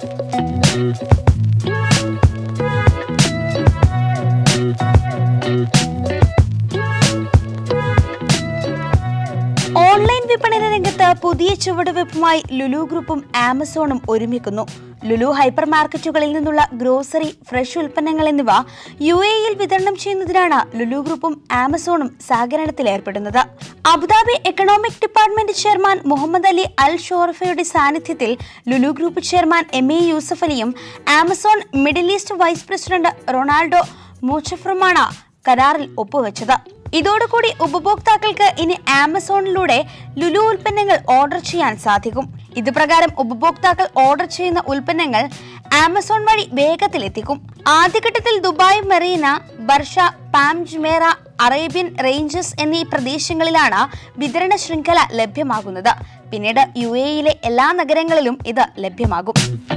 online വിപണന രംഗത്ത് പുതിയ ചുവടുവെപ്പുമായി ലുലു ഗ്രൂപ്പും ആമസോണും ഒരുമിക്കുന്നു ലുലു ഹൈപ്പർ മാർക്കറ്റുകളിൽ നിന്നുള്ള ഗ്രോസറി ഫ്രഷ് ഉൽപ്പന്നങ്ങൾ എന്നിവ യു എയിൽ വിതരണം ചെയ്യുന്നതിനാണ് ലുലു ഗ്രൂപ്പും ആമസോണും സഹകരണത്തിൽ ഏർപ്പെടുന്നത് Abu Dhabi economic department chairman Muhammad Ali Al ഷോർഫയുടെ സാന്നിധ്യത്തിൽ Lulu group chairman M A Yusuff അലിയും Amazon middle east vice president Ronaldo മൂച്ചഫറുമാണ് കരാറിൽ ഒപ്പുവെച്ചത് ഇതോടുകൂടി ഉപഭോക്താക്കൾക്ക് ഇനി ആമസോണിലൂടെ ലുലു ഉൽപ്പന്നങ്ങൾ ഓർഡർ ചെയ്യാൻ സാധിക്കും ഇത് പ്രകാരം ഉപഭോക്താക്കൾ ഓർഡർ ചെയ്യുന്ന ഉൽപ്പന്നങ്ങൾ ആമസോൺ വഴി വേഗത്തിൽ എത്തിക്കും ആദ്യഘട്ടത്തിൽ Dubai Marina Barsha Palm Jumeirah Arabian Ranches എന്നീ പ്രദേശങ്ങളിലാണ് വിതരണ ശൃംഖല ലഭ്യമാകുന്നത് പിന്നീട് യു എയിലെ എല്ലാ നഗരങ്ങളിലും ഇത് ലഭ്യമാകും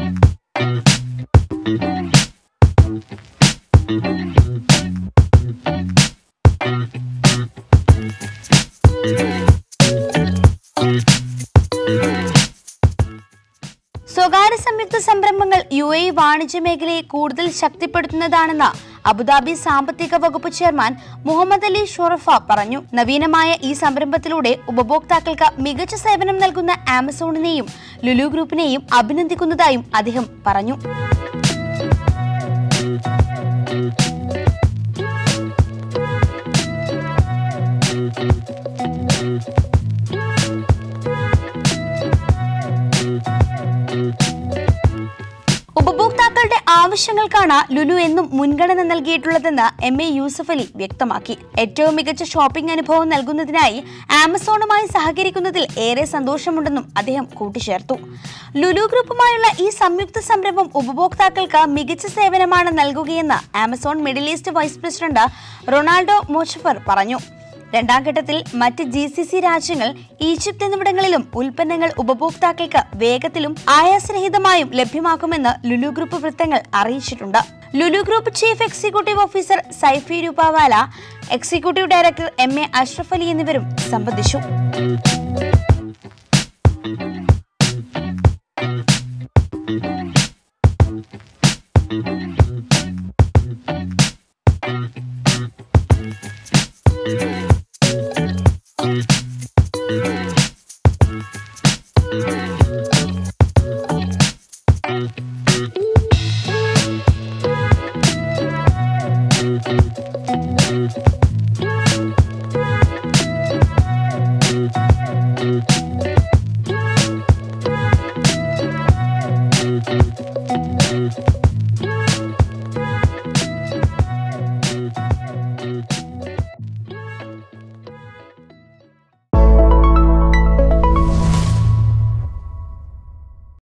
സ്വകാര്യ സംയുക്ത സംരംഭങ്ങൾ യു എ വാണിജ്യ മേഖലയെ കൂടുതൽ ശക്തിപ്പെടുത്തുന്നതാണെന്ന് അബുദാബി സാമ്പത്തിക വകുപ്പ് ചെയർമാൻ മുഹമ്മദ് അലി ഷൊറഫ പറഞ്ഞു നവീനമായ ഈ സംരംഭത്തിലൂടെ ഉപഭോക്താക്കൾക്ക് മികച്ച സേവനം നൽകുന്ന ആമസോണിനെയും ലുലു ഗ്രൂപ്പിനെയും അഭിനന്ദിക്കുന്നതായും അദ്ദേഹം പറഞ്ഞു ഉപഭോക്താക്കളുടെ ആവശ്യങ്ങൾക്കാണ് ലുലു എന്നും മുൻഗണന നൽകിയിട്ടുള്ളതെന്ന് എം എ യൂസഫ് അലി വ്യക്തമാക്കി ഏറ്റവും മികച്ച ഷോപ്പിംഗ് അനുഭവം നൽകുന്നതിനായി ആമസോണുമായി സഹകരിക്കുന്നതിൽ ഏറെ സന്തോഷമുണ്ടെന്നും അദ്ദേഹം കൂട്ടിച്ചേർത്തു ലുലു ഗ്രൂപ്പുമായുള്ള ഈ സംയുക്ത സംരംഭം ഉപഭോക്താക്കൾക്ക് മികച്ച സേവനമാണ് നൽകുകയെന്ന് Amazon middle east vice president Ronaldo Mouchawar പറഞ്ഞു രണ്ടാം ഘട്ടത്തിൽ മറ്റ് ജി സി സി രാജ്യങ്ങൾ ഈജിപ്ത് എന്നിവിടങ്ങളിലും ഉൽപ്പന്നങ്ങൾ ഉപഭോക്താക്കൾക്ക് വേഗത്തിലും ആയാസരഹിതമായും ലഭ്യമാക്കുമെന്ന് ലുലു ഗ്രൂപ്പ് വൃത്തങ്ങൾ അറിയിച്ചിട്ടുണ്ട് Lulu group chief executive officer Saifee Rupawala executive director M A Ashraf Ali എന്നിവരും സംബന്ധിച്ചു